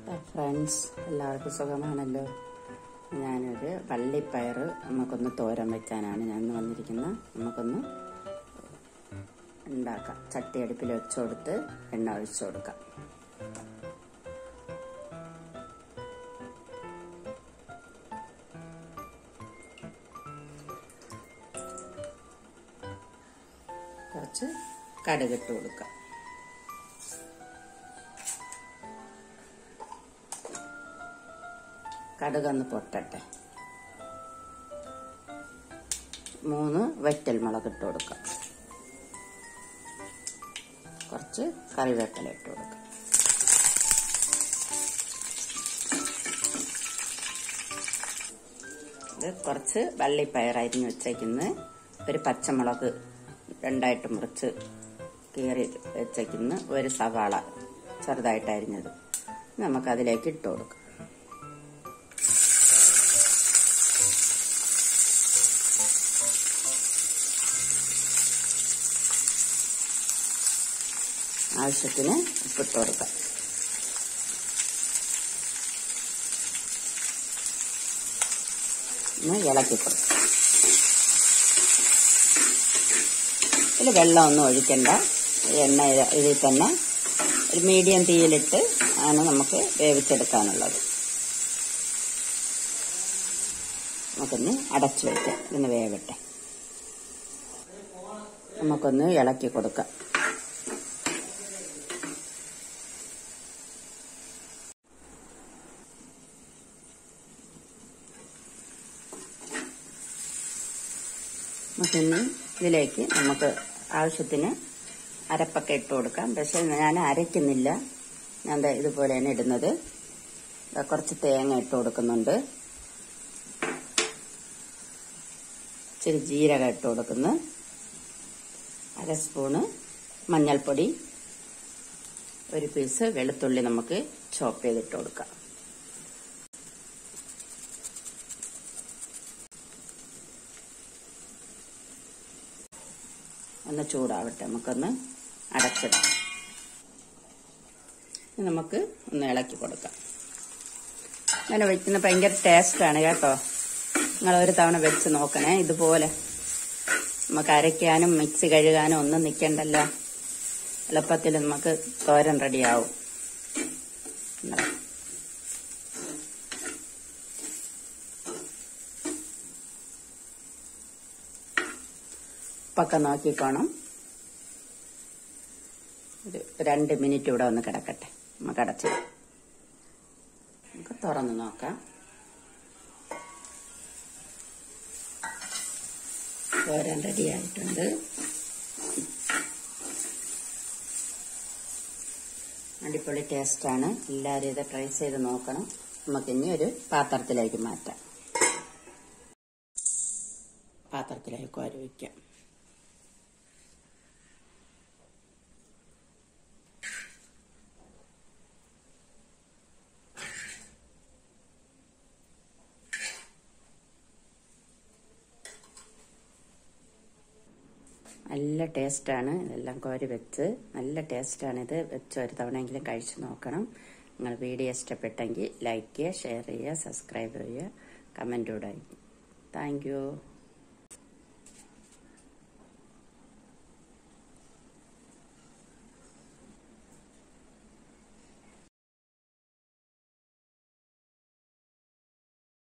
Friends എല്ലാവർക്കും സുഖമാണല്ലോ ഞാനൊരു വള്ളിപ്പയർ നമുക്കൊന്ന് തോരൻ വെക്കാനാണ് ഞാൻ ഇന്ന് വന്നിരിക്കുന്നത് നമുക്കൊന്ന് ഉണ്ടാക്കാം ചട്ടി അടുപ്പിൽ വെച്ച് കൊടുത്ത് എണ്ണ ഒഴിച്ചു കൊടുക്കാം കുറച്ച് കടുകിട്ട് കൊടുക്കാം കടുകൊന്ന് പൊട്ടട്ടെ മൂന്ന് വറ്റൽ മുളക് ഇട്ട് കൊടുക്കാം കുറച്ച് കറിവേപ്പില ഇട്ട് കൊടുക്കാം ഇത് കുറച്ച് വള്ളിപ്പയർ അരിഞ്ഞ് വെച്ചേക്കുന്ന ഒരു പച്ചമുളക് രണ്ടായിട്ട് മുറിച്ച് കീറി വെച്ചേക്കുന്ന ഒരു സവാള ചെറുതായിട്ട് അരിഞ്ഞത് നമുക്കതിലേക്ക് ഇട്ട് കൊടുക്കാം ആവശ്യത്തിന് ഉപ്പിട്ട് കൊടുക്കാം ഒന്ന് ഇളക്കി കൊടുക്കാം ഇതിൽ വെള്ളമൊന്നും ഒഴിക്കണ്ട എണ്ണ ഇതിൽ തന്നെ ഒരു മീഡിയം തീയിലിട്ട് ആണ് നമുക്ക് വേവിച്ചെടുക്കാനുള്ളത് നമുക്കൊന്ന് അടച്ചു വയ്ക്കാം ഇന്ന് വേവട്ടെ നമുക്കൊന്ന് ഇളക്കി കൊടുക്കാം നമുക്കിനി ഇതിലേക്ക് നമുക്ക് ആവശ്യത്തിന് അരപ്പൊക്കെ ഇട്ട് കൊടുക്കാം പക്ഷെ ഞാൻ അരയ്ക്കുന്നില്ല ഞാൻ ദാ ഇതുപോലെ തന്നെ ഇടുന്നത് ദാ കുറച്ച് തേങ്ങ ഇട്ട് കൊടുക്കുന്നുണ്ട് ഇച്ചിരി ജീരകം ഇട്ട് കൊടുക്കുന്നു അര സ്പൂണ് മഞ്ഞൾപ്പൊടി ഒരു പീസ് വെളുത്തുള്ളി നമുക്ക് ചോപ്പ് ചെയ്തിട്ട് കൊടുക്കാം ഒന്ന് ചൂടാവട്ടെ നമുക്കൊന്ന് അടച്ചിടാം ഇനി നമുക്ക് ഒന്ന് ഇളക്കി കൊടുക്കാം അങ്ങനെ വയ്ക്കുന്ന ഭയങ്കര ടേസ്റ്റാണ് കേട്ടോ നിങ്ങൾ ഒരു തവണ വെച്ച് നോക്കണേ ഇതുപോലെ നമുക്ക് അരയ്ക്കാനും മിക്സി കഴുകാനും ഒന്നും നിൽക്കണ്ടല്ലോ എളുപ്പത്തിൽ നമുക്ക് തോരൻ റെഡിയാവും എന്നാ. ഉപ്പൊക്കെ നോക്കിക്കോണം ഒരു രണ്ട് മിനിറ്റ് ഇവിടെ ഒന്ന് കിടക്കട്ടെ നമുക്ക് അടച്ചിടാം നമുക്ക് തുറന്ന് നോക്കാം തോരൻ റെഡി ആയിട്ടുണ്ട് അടിപൊളി ടേസ്റ്റാണ് എല്ലാവരും ഇത് ട്രൈ ചെയ്ത് നോക്കണം നമുക്കിനി ഒരു പാത്രത്തിലേക്ക് മാറ്റാം പാത്രത്തിലേക്ക് കോരി വയ്ക്കാം നല്ല ടേസ്റ്റാണ് ഇതെല്ലാം കോരി വെച്ച് നല്ല ടേസ്റ്റാണ് ഇത് വെച്ച് ഒരു തവണയെങ്കിലും കഴിച്ചു നോക്കണം നിങ്ങൾ വീഡിയോ ഇഷ്ടപ്പെട്ടെങ്കിൽ ലൈക്ക് ചെയ്യുക ഷെയർ ചെയ്യുക സബ്സ്ക്രൈബ് ചെയ്യുക കമൻറ്റ് ഇടുക താങ്ക് യു